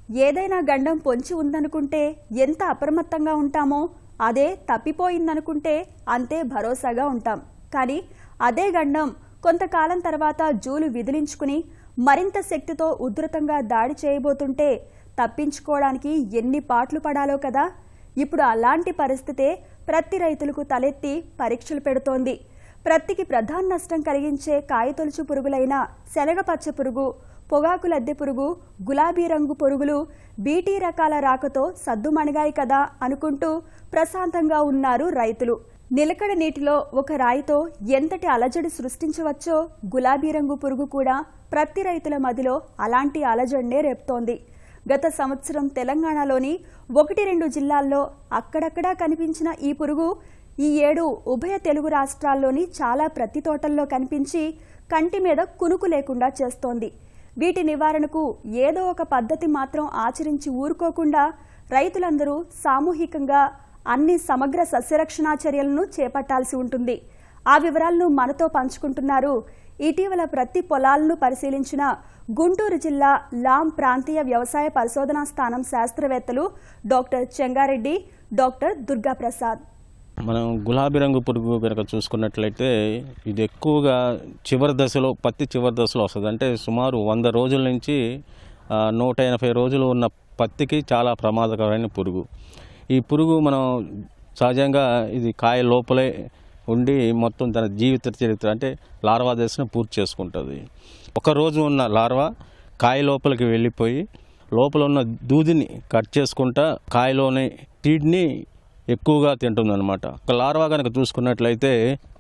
ఏదైనా గండం పొంచి ఉందనుకుంటే ఎంత అప్రమత్తంగా ఉంటామో అదే తప్పిపోయిందనుకుంటే అంతే భరోసాగా ఉంటాం కానీ అదే గండం కొంతకాలం తర్వాత జూలు విదిలించుకుని మరింత శక్తితో ఉధృతంగా దాడి చేయబోతుంటే తప్పించుకోవడానికి ఎన్ని పాట్లు పడాలో కదా ఇప్పుడు అలాంటి పరిస్థితే ప్రతి రైతులకు తలెత్తి పరీక్షలు పెడుతోంది ప్రత్తికి ప్రధాన నష్టం కలిగించే కాయతొలుచు పురుగులైన శనగపచ్చ పురుగు పొగాకు లద్దె పురుగు గులాబీ రంగు పురుగులు బీటీ రకాల రాకతో సద్దుమణిగాయి కదా అనుకుంటూ ప్రశాంతంగా ఉన్నారు రైతులు నిలకడ నీటిలో ఒక రాయితో ఎంతటి అలజడి సృష్టించవచ్చో గులాబీ రంగు పురుగు కూడా ప్రతి రైతుల మదిలో అలాంటి అలజడినే రేపుతోంది గత సంవత్సరం తెలంగాణలోని ఒకటి రెండు జిల్లాల్లో అక్కడక్కడా కనిపించిన ఈ పురుగు ఈ ఏడు ఉభయ తెలుగు రాష్ట్రాల్లోని చాలా ప్రతి తోటల్లో కనిపించి కంటి మీద కునుకు లేకుండా చేస్తోంది వీటి నివారణకు ఏదో ఒక పద్ధతి మాత్రం ఆచరించి ఊరుకోకుండా రైతులందరూ సామూహికంగా అన్ని సమగ్ర సస్యరక్షణా చర్యలను చేపట్టాల్సి ఉంటుంది ఆ వివరాలను మనతో పంచుకుంటున్నారు ఇటీవల ప్రతి పొలాలను పరిశీలించిన గుంటూరు జిల్లా లాం ప్రాంతీయ వ్యవసాయ పరిశోధనా స్థానం శాస్త్రవేత్తలు డాక్టర్ చెంగారెడ్డి డాక్టర్ దుర్గాప్రసాద్ మనం గులాబీ రంగు పురుగు కనుక చూసుకున్నట్లయితే ఇది ఎక్కువగా చివరి దశలో పత్తి చివరి దశలో వస్తుంది అంటే సుమారు వంద రోజుల నుంచి ఆ, నూట ఎనభై రోజులు ఉన్న పత్తికి చాలా ప్రమాదకరమైన పురుగు ఈ పురుగు మనం సహజంగా ఇది కాయ లోపలే ఉండి మొత్తం తన జీవిత చరిత్ర అంటే లార్వా దశను పూర్తి చేసుకుంటుంది ఒక రోజు ఉన్న లార్వా కాయ లోపలికి వెళ్ళిపోయి లోపల ఉన్న దూదిని కట్ చేసుకుంటా కాయలోని టీడ్ని ఎక్కువగా తింటుందన్నమాట ఒక లార్వా కనుక చూసుకున్నట్లయితే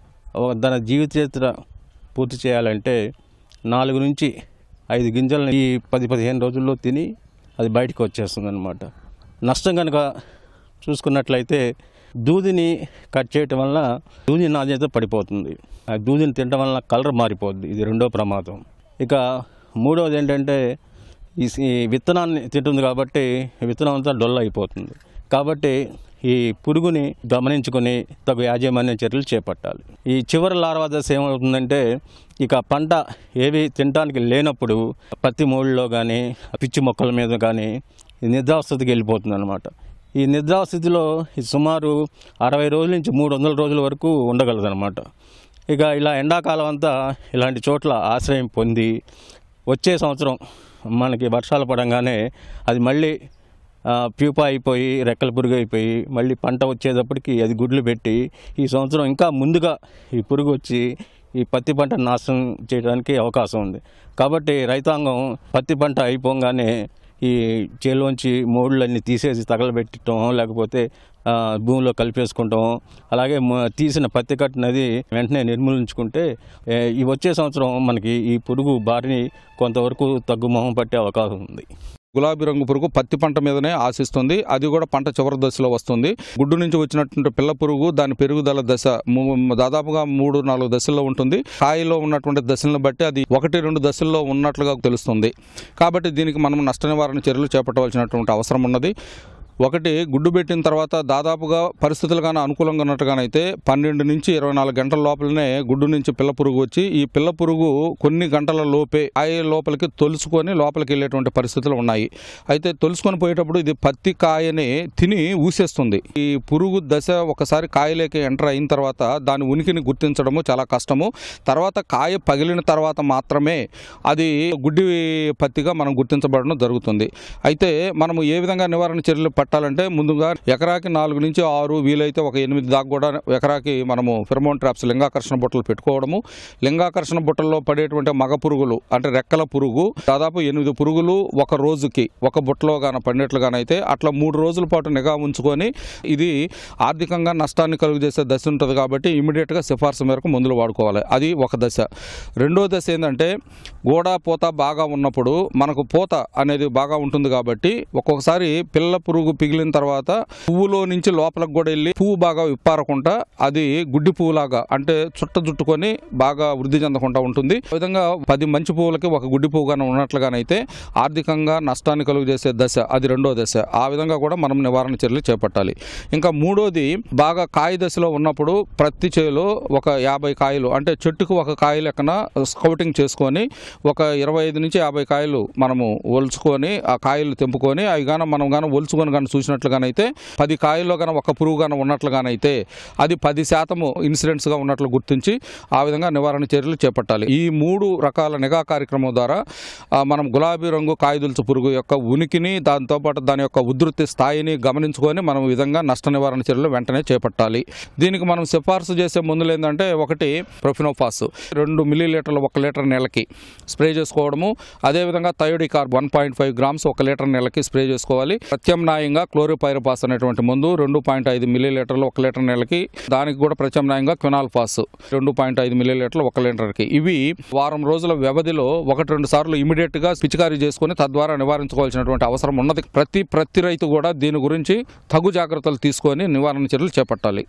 ఒక దాని జీవిత చరిత్ర పూర్తి చేయాలంటే నాలుగు నుంచి ఐదు గింజలను ఈ పది పదిహేను రోజుల్లో తిని అది బయటకు వచ్చేస్తుంది అనమాట నష్టం కనుక చూసుకున్నట్లయితే దూదిని కట్ చేయటం వల్ల దూది నాణ్యత పడిపోతుంది ఆ దూదిని తినటం వల్ల కలర్ మారిపోద్ది ఇది రెండో ప్రమాదం ఇక మూడవది ఏంటంటే ఈ సి- ఈ విత్తనాన్ని తింటుంది కాబట్టి ఈ విత్తనం అంతా డొల్ల అయిపోతుంది కాబట్టి ఈ పురుగుని గమనించుకొని తగు యాజమాన్య చర్యలు చేపట్టాలి ఈ చివరి లార్వా దశ ఏమవుతుందంటే ఇక పంట ఏవి తినడానికి లేనప్పుడు పత్తి మూడులో కానీ పిచ్చి మొక్కల మీద కానీ నిద్రావస్థకి వెళ్ళిపోతుంది అనమాట ఈ నిద్రాస్థితిలో ఈ సుమారు అరవై రోజుల నుంచి మూడు వందల రోజుల వరకు ఉండగలదు అనమాట ఇక ఇలా ఎండాకాలం అంతా ఇలాంటి చోట్ల ఆశ్రయం పొంది వచ్చే సంవత్సరం మనకి వర్షాలు పడంగానే అది మళ్ళీ ఆ, ప్యూపా అయిపోయి రెక్కల పురుగు అయిపోయి మళ్ళీ పంట వచ్చేటప్పటికి అది గుడ్లు పెట్టి ఈ సంవత్సరం ఇంకా ముందుగా ఈ పురుగు వచ్చి ఈ పత్తి పంట నాశనం చేయడానికి అవకాశం ఉంది కాబట్టి రైతాంగం పత్తి పంట అయిపోగానే ఈ చేలోంచి మోడులన్నీ తీసేసి తగలబెట్టడం లేకపోతే ఆ, భూమిలో కలిపేసుకుంటాం అలాగే మ- తీసిన పత్తి కట్టినది వెంటనే నిర్మూలించుకుంటే ఏ, ఈ వచ్చే సంవత్సరం మనకి ఈ పురుగు బారిని కొంతవరకు తగ్గుమొహం పట్టే అవకాశం ఉంది గులాబీ రంగు పురుగు పత్తి పంట మీదనే ఆశిస్తుంది అది కూడా పంట చివరి దశలో వస్తుంది గుడ్డు నుంచి వచ్చినటువంటి పిల్ల పురుగు దాని పెరుగుదల దశ ము- దాదాపుగా మూడు నాలుగు దశల్లో ఉంటుంది కాయలో ఉన్నటువంటి దశలను బట్టి అది ఒకటి రెండు దశల్లో ఉన్నట్లుగా తెలుస్తుంది కాబట్టి దీనికి మనం నష్ట నివారణ చర్యలు చేపట్టవలసినటువంటి అవసరం ఉన్నది ఒకటి గుడ్డు పెట్టిన తర్వాత దాదాపుగా పరిస్థితులు కానీ అనుకూలంగా ఉన్నట్టుగానైతే పన్నెండు నుంచి ఇరవై నాలుగు గంటల లోపలనే గుడ్డు నుంచి పిల్ల పురుగు వచ్చి ఈ పిల్ల పురుగు కొన్ని గంటల లోపే కాయ లోపలికి తొలుసుకొని లోపలికి వెళ్ళేటువంటి పరిస్థితులు ఉన్నాయి అయితే తొలుసుకొని పోయేటప్పుడు ఇది పత్తి కాయని తిని ఊసేస్తుంది ఈ పురుగు దశ ఒకసారి కాయలోకి ఎంటర్ అయిన తర్వాత దాని ఉనికిని గుర్తించడము చాలా కష్టము తర్వాత కాయ పగిలిన తర్వాత మాత్రమే అది గుడ్డి పత్తిగా మనం గుర్తించబడడం జరుగుతుంది అయితే మనము ఏ విధంగా నివారణ చర్యలు పట్టాలంటే ముందుగా ఎకరాకి నాలుగు నుంచి ఆరు వీలైతే ఒక ఎనిమిది దాకా కూడా ఎకరాకి మనము ఫిరమోన్ ట్రాప్స్ లింగాకర్షణ బుట్టలు పెట్టుకోవడము లింగాకర్షణ బుట్టల్లో పడేటువంటి మగ పురుగులు అంటే రెక్కల పురుగు దాదాపు ఎనిమిది పురుగులు ఒక రోజుకి ఒక బుట్టలో గాన పడినట్లుగానైతే అట్లా మూడు రోజుల పాటు నిఘా ఉంచుకొని ఇది ఆర్థికంగా నష్టాన్ని కలుగజేసే దశ ఉంటుంది కాబట్టి ఇమీడియట్గా సిఫార్సు మేరకు మందులు వాడుకోవాలి అది ఒక దశ రెండో దశ ఏంటంటే గోడ పూత బాగా ఉన్నప్పుడు మనకు పూత అనేది బాగా ఉంటుంది కాబట్టి ఒక్కొక్కసారి పిల్ల పురుగు పిగిలిన తర్వాత పువ్వులో నుంచి లోపలికి కూడా వెళ్ళి పువ్వు బాగా విప్పారకుండా అది గుడ్డి పువ్వులాగా అంటే చుట్ట చుట్టుకొని బాగా వృద్ధి చెందకుండా ఉంటుంది ఆ విధంగా పది మంచి పువ్వులకి ఒక గుడ్డి పువ్వుగానే ఉన్నట్లుగానైతే ఆర్థికంగా నష్టాన్ని కలుగు చేసే దశ అది రెండో దశ ఆ విధంగా కూడా మనం నివారణ చర్యలు చేపట్టాలి ఇంకా మూడోది బాగా కాయ దశలో ఉన్నప్పుడు ప్రతి చేలో ఒక యాభై కాయలు అంటే చెట్టుకు ఒక కాయ లెక్కన స్కౌటింగ్ చేసుకొని ఒక ఇరవై ఐదు నుంచి యాభై కాయలు మనము ఒలుచుకొని ఆ కాయలు తెంపుకొని అవి గాన మనం గాన ఒలుచుకొని కానీ చూసినట్లుగానైతే పది కాయల్లో గాన ఒక పురుగు గాన ఉన్నట్లుగానైతే అది పది శాతము ఇన్సిడెంట్స్గా ఉన్నట్లు గుర్తించి ఆ విధంగా నివారణ చర్యలు చేపట్టాలి ఈ మూడు రకాల నిఘా కార్యక్రమం ద్వారా ఆ, మనం గులాబీ రంగు కాయదుల్చు పురుగు యొక్క ఉనికిని దాంతోపాటు దాని యొక్క ఉధృతి స్థాయిని గమనించుకొని మనం ఈ విధంగా నష్ట నివారణ చర్యలు వెంటనే చేపట్టాలి దీనికి మనం సిఫార్సు చేసే మందులు ఏంటంటే ఒకటి ప్రొఫినోఫాస్ రెండు మిల్లీ లీటర్లు ఒక లీటర్ నెలకి స్ప్రే చేసుకోవడము అదేవిధంగా thiodicarb one point five grams ఒక లీటర్ నెలకి స్ప్రే చేసుకోవాలి ప్రత్యామ్నాయంగా క్లోరోపైరపాస్ అనేటువంటి మందు రెండు పాయింట్ ఐదు మిల్లీ లీటర్లు ఒక లీటర్ నెలకి దానికి కూడా ప్రత్యామ్నాయంగా క్వినాల్ఫాస్ రెండు పాయింట్ ఐదు మిల్లీ లీటర్లు ఒక లీటర్కి ఇవి వారం రోజుల వ్యవధిలో ఒకటి రెండు సార్లు ఇమీడియట్ గా పిచికారీ చేసుకుని తద్వారా నివారించుకోవాల్సినటువంటి అవసరం ఉన్నది ప్రతి ప్రతి రైతు కూడా దీని గురించి తగు జాగ్రత్తలు తీసుకొని నివారణ చర్యలు చేపట్టాలి